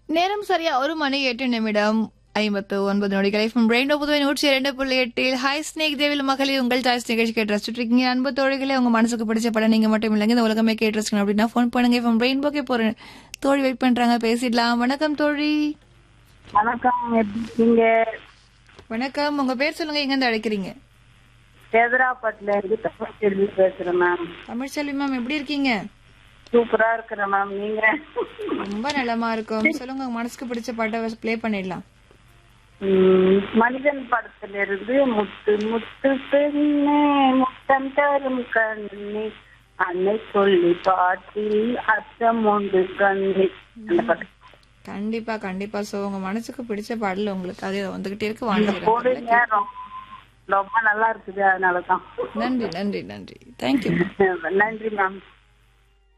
நேரம் சரியா ஒரு மணி எட்டு நிமிடம் ஐம்பத்து ஒன்பது நொடிகளை ஃப்ரம் ரெயின்போ புதுவை நூற்றி இரண்டு புள்ளி எட்டில் ஹாய் ஸ்னேக் தேவில் மகளிர் உங்கள் சாய்ஸ் நிகழ்ச்சி கேட்டு ரசிச்சுட்டு இருக்கீங்க அன்பு தோழிகளே உங்க மனசுக்கு பிடிச்ச படம் நீங்க மட்டும் இல்லைங்க இந்த உலகமே கேட்டு ரசிக்கணும் அப்படின்னா ஃபோன் பண்ணுங்க ஃப்ரம் ரெயின்போக்கே போற தோழி வெயிட் பண்றாங்க பேசிடலாம் வணக்கம் தோழி வணக்கம் எப்படி இருக்கீங்க வணக்கம் உங்க பேர் சொல்லுங்க எங்க இருந்து அழைக்கிறீங்க சேதராப்பட்டுல இருந்து தமிழ்ச்செல்வி பேசுறேன் மேம் தமிழ்செல்வி மேம் எப்படி இருக்கீங்க சூப்பரா இருக்கிறேன் மேம் நீங்க ரொம்ப நலமா இருக்கும் சொல்லுங்க உங்க மனசுக்கு பிடிச்ச பாட்டை ப்ளே பண்ணிடலாம் ம், மனிதன் படத்துல இருந்து முத்து முத்து பெண்ணே முத்தம் தரும் கண்ணி அன்னை சொல்லி பாட்டில் அச்சம் உண்டு கண்ணி அந்த பாட்டு கண்டிப்பா கண்டிப்பா சோ உங்க மனசுக்கு பிடிச்ச பாடல் உங்களுக்கு அது வந்துகிட்டே இருக்கு போடுங்க வாங்க ரொம்ப- ரொம்ப நல்லா இருக்குது அதனாலதான் நன்றி நன்றி நன்றி தேங்க்யூ நன்றி மேம்